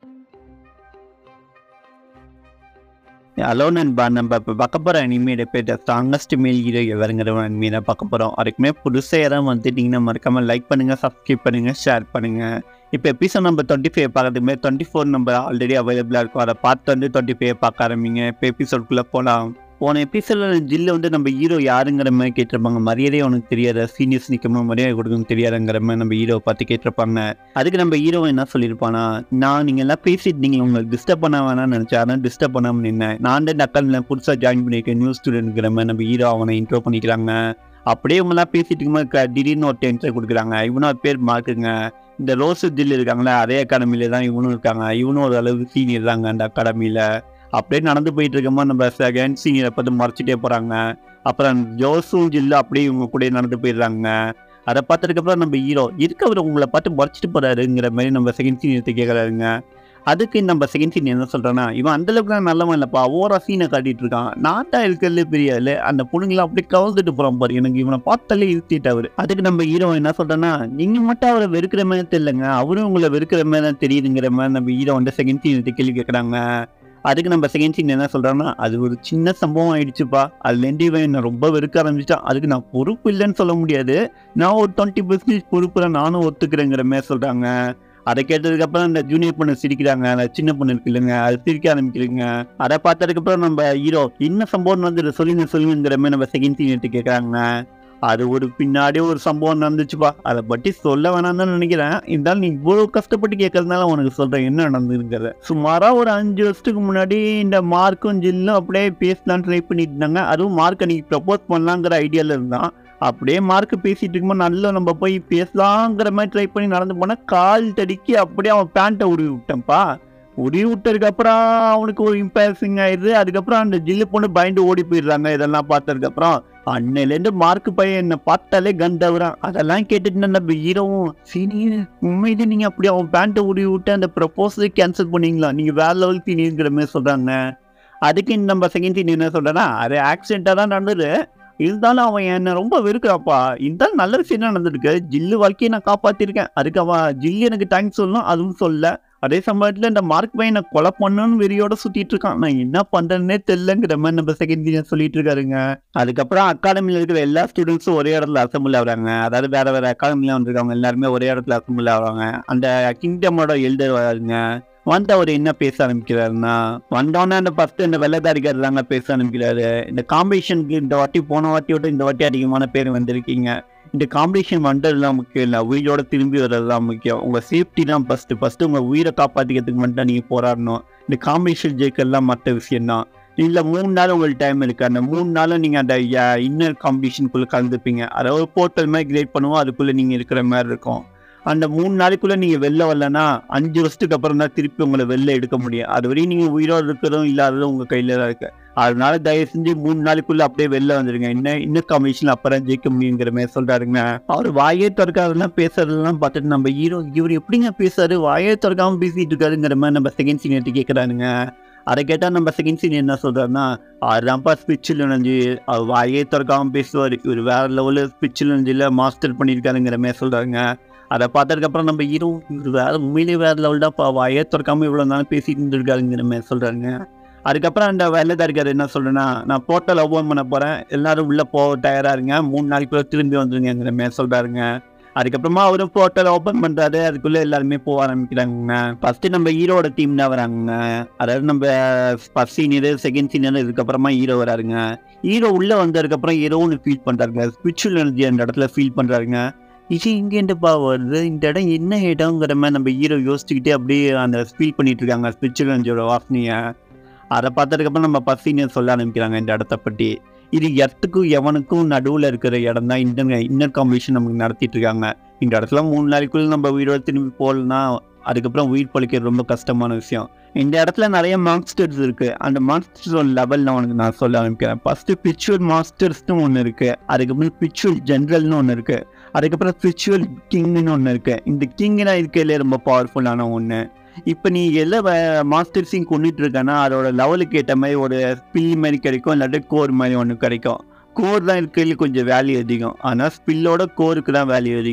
hello நண்பா நம்ம இப்போ பார்க்க போகிற அனிமேட பேர் ஸ்ட்ராங்கஸ்ட் மேல் ஹீரோ எவருங்கிற அனிமே தான் பார்க்க போகிறோம் அதுக்குமே புதுசாக யாராவது வந்துட்டீங்கன்னா மறக்காமல் லைக் பண்ணுங்கள் சப்ஸ்கிரைப் பண்ணுங்கள் ஷேர் பண்ணுங்கள் இப்போ எபிசோட் நம்பர் டுவெண்ட்டி ஃபைவ் பார்க்கறதுமே டுவெண்ட்டி ஃபோர் நம்பர் ஆல்ரெடி அவைலபிளாக இருக்கும் அதை பார்த்து வந்து டுவெண்ட்டி ஃபைவ் பார்க்க ஆரம்பிங்க இப்போ எபிசோட்குள்ளே போகலாம் போன எபிசோடில் ஜில்ல வந்து நம்ம ஹீரோ யாருங்கிற மாதிரி கேட்டிருப்பாங்க மரியாதையே உனக்கு தெரியாத சீனியர்ஸ் நிற்கணும் மரியாதை கொடுக்கணும் தெரியாதுங்கிற மாதிரி நம்ம ஹீரோவை பார்த்து கேட்டிருப்பாங்க அதுக்கு நம்ம ஹீரோ என்ன சொல்லியிருப்பானா நான் நீங்கள் எல்லாம் பேசிட்டு நீங்கள் உங்களுக்கு டிஸ்டர்ப் பண்ண வேணாம்னு நினச்சேன் அதான் டிஸ்டர்ப் பண்ணாமல் நின்னேன் நான் தான் அக்காலில் புதுசாக ஜாயின் பண்ணியிருக்கேன் நியூ ஸ்டூடெண்ட்ங்கிற மாதிரி நம்ம ஹீரோ அவனை இன்ட்ரோ பண்ணிக்கிறாங்க அப்படியே இவங்கெல்லாம் பேசிட்டு இருக்கும்போது திடீர்னு ஒரு டென்ஷன் கொடுக்குறாங்க இவனும் அது பேர் மார்க்குங்க இந்த ரோஸ் ஜில் இருக்காங்களே அதே அகாடமியில தான் இவனும் இருக்காங்க இவனும் ஒரு அளவுக்கு சீனியர் தாங்க அந்த அகாடமியில் அப்படியே நடந்து போயிட்டு இருக்கமா நம்ம செகண்ட் சீனியரை பார்த்து மறைச்சிட்டே போகிறாங்க அப்புறம் ஜோஸும் ஜில்லு அப்படியே இவங்க கூட நடந்து போயிடுறாங்க அதை பார்த்ததுக்கப்புறம் நம்ம ஹீரோ இருக்கவர் உங்களை பார்த்து மறைச்சிட்டு போறாருங்கிற மாதிரி நம்ம செகண்ட் சீனியர்த்தை கேட்குறாருங்க அதுக்கு நம்ம செகண்ட் சீனியர் என்ன சொல்கிறேன்னா இவன் அந்தளவுக்கு தான் நல்லவன் இல்லைப்பா ஓரா சீனை காட்டிட்டு இருக்கான் நான் தான் இருக்கிறதுல பெரிய ஆளு அந்த பொண்ணுங்களாம் அப்படியே கவுந்துட்டு போகிறான் பாரு எனக்கு இவனை பார்த்தாலே இருத்திட்டு அவரு அதுக்கு நம்ம ஹீரோ என்ன சொல்கிறேன்னா நீங்கள் மட்டும் அவரை வெறுக்கிற மாதிரி தெரியலங்க அவரும் உங்களை வெறுக்கிற மாதிரி தான் தெரியுதுங்கிற மாதிரி நம்ம ஹீரோ வந்து செகண்ட் சீனியர்த்தை கேள்வி கேட்குறாங்க அதுக்கு நம்ம செகண்ட் சீன் என்ன சொல்கிறோன்னா அது ஒரு சின்ன சம்பவம் ஆயிடுச்சுப்பா அதுலேருந்து இவன் என்னை ரொம்ப வெறுக்க ஆரம்பிச்சிட்டான் அதுக்கு நான் பொறுப்பு இல்லைன்னு சொல்ல முடியாது நான் ஒரு டுவெண்ட்டி பர்சன்டேஜ் பொறுப்புல நானும் ஒத்துக்கிறேங்கிற மாதிரி சொல்கிறாங்க அதை கேட்டதுக்கப்புறம் அந்த ஜூனியர் பொண்ணு சிரிக்கிறாங்க அந்த சின்ன பொண்ணு இருக்கு இல்லைங்க அது சிரிக்க ஆரம்பிக்கிறீங்க அதை பார்த்ததுக்கப்புறம் நம்ம ஹீரோ என்ன சம்பவம் வந்து சொல்லுங்க சொல்லுங்கிற மாதிரி நம்ம செகண்ட் சீன் கேட்குறாங்க அது ஒரு பின்னாடி ஒரு சம்பவம் நடந்துச்சுப்பா அதை பற்றி சொல்ல வேணாம்னு தான் நினைக்கிறேன் இருந்தாலும் நீ இவ்வளோ கஷ்டப்பட்டு கேட்கறதுனால உனக்கு சொல்கிறேன் என்ன நடந்ததுங்கிறத சுமாராக ஒரு அஞ்சு வருஷத்துக்கு முன்னாடி இந்த மார்க்கும் ஜில்லும் அப்படியே பேசலான்னு ட்ரை பண்ணிட்டு இருந்தாங்க அதுவும் மார்க்கை நீ ப்ரப்போஸ் பண்ணலாங்கிற ஐடியாவில் இருந்தான் அப்படியே மார்க் பேசிட்டு இருக்கும்போது நல்லா நம்ம போய் பேசலாங்கிற மாதிரி ட்ரை பண்ணி நடந்து போனால் கால் தடிக்கி அப்படியே அவன் பேண்ட்டை உருவி விட்டேன்ப்பா உருவி விட்டதுக்கு அப்புறம் அவனுக்கு ஒரு இம்பேசிங் ஆயிடுது அதுக்கப்புறம் அந்த ஜில்லு பொண்ணு பயந்து ஓடி போயிடுறாங்க இதெல்லாம் பார்த்ததுக்கப்புறம் அன்னையிலேருந்து மார்க் பையன் என்னை பார்த்தாலே கண்டவுறான் அதெல்லாம் கேட்டுட்டு நம்ம ஹீரோவும் சீனியர் உண்மையிலே நீங்கள் அப்படி அவன் பேண்ட்டை உருவி விட்டு அந்த ப்ரப்போஸை கேன்சல் பண்ணீங்களா நீங்கள் வேற லெவல் சீனியர்ங்கிற மாதிரி சொல்கிறாங்க அதுக்கு நம்ம செகண்ட் சீனியர் என்ன சொல்கிறேன்னா அது ஆக்சிடெண்ட்டாக தான் நடந்தது இருந்தாலும் அவன் என்னை ரொம்ப வெறுக்கிறாப்பா இருந்தாலும் நல்ல விஷயம் தான் நடந்திருக்கு ஜில்லு வாழ்க்கையை நான் காப்பாற்றிருக்கேன் அதுக்கு அவன் ஜில்லு எனக்கு தேங்க்ஸ் சொல்லணும் அதுவும் சொல்ல அதே சமயத்தில் இந்த மார்க் பையனை கொலை பண்ணணும்னு வெறியோட சுற்றிட்டு இருக்கான் நான் என்ன பண்ணுறேன்னே தெரியலங்கிற மாதிரி நம்ம செகண்ட் சீனியர் சொல்லிட்டு இருக்காருங்க அதுக்கப்புறம் அகாடமியில் இருக்கிற எல்லா ஸ்டூடெண்ட்ஸும் ஒரே இடத்துல அசம்பிள் ஆகுறாங்க அதாவது வேற வேற அகாடமியில் வந்திருக்காங்க எல்லாருமே ஒரே இடத்துல அசம்பிள் ஆகுறாங்க அந்த கிங்டமோட எல்டர் வராருங்க வந்து அவர் என்ன பேச ஆரம்பிக்கிறாருன்னா வந்தோடனே அந்த ஃபர்ஸ்ட் இந்த வெள்ளதாரிக்கார் தாங்க பேச ஆரம்பிக்கிறாரு இந்த காம்படிஷனுக்கு இந்த வாட்டி போன வாட்டியோட இந்த வாட்டி அதிகமான பேர் வந்திருக்கீங்க இந்த காம்படிஷன் வந்ததுலாம் முக்கியம் இல்லை உயிரோட திரும்பி வர்றதுலாம் முக்கியம் உங்கள் சேஃப்டி தான் ஃபஸ்ட்டு ஃபஸ்ட்டு உங்கள் உயிரை காப்பாற்றிக்கிறதுக்கு மட்டும் நீங்கள் போராடணும் இந்த காம்படிஷன் ஜெயிக்கலாம் மற்ற விஷயம்தான் இல்லை மூணு நாள் உங்களுக்கு டைம் இருக்குது அந்த மூணு நாளும் நீங்கள் அந்த இன்னர் காம்படிஷனுக்குள்ளே கலந்துப்பீங்க அதாவது போர்ட்டல் மாதிரி கிரியேட் பண்ணுவோம் அதுக்குள்ளே நீங்கள் இருக்கிற மாதிரி இருக்கும் அந்த மூணு நாளைக்குள்ளே நீங்கள் வெளில வரலன்னா அஞ்சு வருஷத்துக்கு அப்புறம் தான் திருப்பி உங்களை வெளில எடுக்க முடியும் அது வரையும் நீங்கள் உயிரோடு இருக்கிறதும் இல்லாததும் உங்கள் கையில் தான் இருக்கு அதனால தயவு செஞ்சு மூணு நாளைக்குள்ள அப்படியே வெளில வந்துருங்க இன்னும் இன்னும் கமிஷன் அப்புறம் ஜெயிக்க முடியுங்கிற மாதிரி சொல்றாருங்க அவர் வாயே திறக்காதெல்லாம் பேசுறதெல்லாம் பார்த்துட்டு நம்ம ஹீரோ இவர் எப்படிங்க பேசுறாரு வாயே திறக்காம பேசிட்டு இருக்காருங்கிற மாதிரி நம்ம செகண்ட் சீனியர்ட்டு கேட்குறாருங்க அதை கேட்டால் நம்ம செகண்ட் சீனியர் என்ன சொல்றாருன்னா அதுதான்ப்பா ஸ்பிச்சில் நஞ்சு அவர் வாயே திறக்காம பேசுவார் இவர் வேற லெவலில் ஸ்பிச்சில் நஞ்சில் மாஸ்டர் பண்ணியிருக்காருங்கிற மாதிரி சொல்றாருங்க அதை பார்த்ததுக்கப்புறம் நம்ம ஹீரோ இவர் வேற உண்மையிலேயே வேற லெவல் தான் வாயே திறக்காம இவ்வளோ நாள் பேசிட்டு இருந்திருக்காருங்கிற மாதிரி சொல்றாருங்க அதுக்கப்புறம் அந்த வேலைதாரிக்கார் என்ன சொல்றேன்னா நான் போர்ட்டல் ஓப்பன் பண்ண போறேன் எல்லாரும் உள்ள போக தயாரா இருங்க மூணு நாளைக்குள்ள திரும்பி வந்துருங்கிற மாதிரி சொல்றாருங்க அதுக்கப்புறமா அவரும் போர்ட்டல் ஓப்பன் பண்றாரு அதுக்குள்ள எல்லாருமே போக ஆரம்பிக்கிறாங்க ஃபர்ஸ்ட் நம்ம ஹீரோட டீம் தான் வராங்க அதாவது நம்ம ஃபர்ஸ்ட் சீனியர் செகண்ட் சீனியர் இதுக்கப்புறமா ஹீரோ வராருங்க ஹீரோ உள்ள வந்ததுக்கப்புறம் ஹீரோ ஒன்று ஃபீல் பண்றாருங்க ஸ்பிரிச்சுவல் எனர்ஜி அந்த இடத்துல ஃபீல் பண்றாருங்க இது இங்கே என்னப்பா வருது இந்த இடம் என்ன இடங்கிற மாதிரி நம்ம ஹீரோ யோசிச்சுக்கிட்டே அப்படியே அந்த ஃபீல் பண்ணிட்டு இருக்காங்க ஸ்பிரிச்சுவல் எனர்ஜியோட வாசனையை அதை பார்த்ததுக்கப்புறம் நம்ம பசீனியர் சொல்ல ஆரம்பிக்கிறாங்க இந்த இடத்த பற்றி இது எர்த்துக்கும் எவனுக்கும் நடுவில் இருக்கிற இடம் தான் இந்த இன்னர் காம்படிஷன் நமக்கு நடத்திட்டு இருக்காங்க இந்த இடத்துல மூணு நாளைக்குள்ள நம்ம உயிரோட திரும்பி போகலன்னா அதுக்கப்புறம் உயிர் பழிக்கிறது ரொம்ப கஷ்டமான விஷயம் இந்த இடத்துல நிறைய மான்ஸ்டர்ஸ் இருக்கு அந்த மான்ஸ்டர்ஸோட லெவல் நான் உனக்கு நான் சொல்ல ஆரம்பிக்கிறேன் ஃபர்ஸ்ட் பிச்சுவல் மாஸ்டர்ஸ்னு ஒன்று இருக்கு அதுக்கப்புறம் பிச்சுவல் ஜென்ரல்னு ஒன்று இருக்கு அதுக்கப்புறம் ஸ்பிரிச்சுவல் கிங்னு ஒன்று இருக்கு இந்த கிங்னா இருக்கிறதுலே ரொம்ப பவர்ஃபுல்லான ஒன்று இப்போ நீ எல்லா மாஸ்டர்ஸையும் கொண்டுட்டு இருக்கனா அதோட லெவலுக்கு ஏற்ற மாதிரி ஒரு ஸ்பில் மாதிரி கிடைக்கும் இல்லாட்டி கோர் மாதிரி ஒன்று கிடைக்கும் கோர் தான் இருக்கிறதுல கொஞ்சம் வேல்யூ அதிகம் ஆனால் ஸ்பில்லோட கோருக்கு தான் வேல்யூ அதிகம்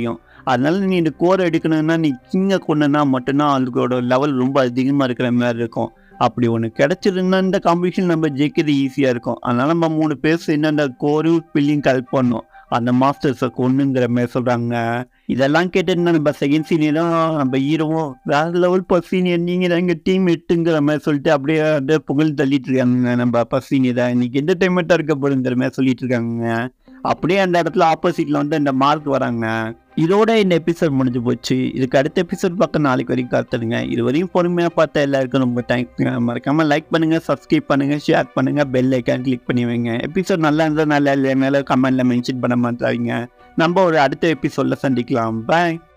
அதனால நீ இந்த கோர் எடுக்கணும்னா நீ கிங்கை கொண்டனா மட்டும்தான் அவங்களோட லெவல் ரொம்ப அதிகமாக இருக்கிற மாதிரி இருக்கும் அப்படி ஒன்று கிடச்சிருந்தா இந்த காம்படிஷன் நம்ம ஜெயிக்கிறது ஈஸியாக இருக்கும் அதனால நம்ம மூணு பேர் சேர்ந்து அந்த கோரும் பில்லிங் கலெக்ட் பண்ணோம் அந்த மாஸ்டர்ஸை கொண்டுங்கிற மாதிரி சொல்கிறாங்க இதெல்லாம் கேட்டுட்டு நம்ம செகண்ட் சீனியரும் நம்ம ஹீரோவும் வேற லெவல் ஃபர்ஸ்ட் சீனியர் நீங்கள் தான் எங்கள் டீம் எட்டுங்கிற மாதிரி சொல்லிட்டு அப்படியே அப்படியே புகழ் தள்ளிட்டு இருக்காங்க நம்ம ஃபர்ஸ்ட் சீனியர் தான் இன்னைக்கு என்டர்டைன்மெண்ட்டாக இருக்க போடுங்கிற மாதிரி சொல்லிட்டு இருக்காங்க அப்படியே அந்த இடத்துல ஆப்போசிட்ல வந்து இந்த மார்க் வராங்க இதோட இந்த எபிசோட் முடிஞ்சு போச்சு இதுக்கு அடுத்த எபிசோட் பார்க்க நாளைக்கு வரைக்கும் காத்துடுங்க இது வரையும் பொறுமையாக பார்த்த எல்லாருக்கும் ரொம்ப தேங்க்ஸ் மறக்காம லைக் பண்ணுங்க சப்ஸ்கிரைப் பண்ணுங்க ஷேர் பண்ணுங்க பெல் ஐக்கான் கிளிக் பண்ணி வைங்க எபிசோட் நல்லா இருந்தால் நல்லா இல்லைனால கமெண்ட்ல மென்ஷன் பண்ண மாட்டாங்க நம்ம ஒரு அடுத்த எபிசோட்ல சந்திக்கலாம் பாய்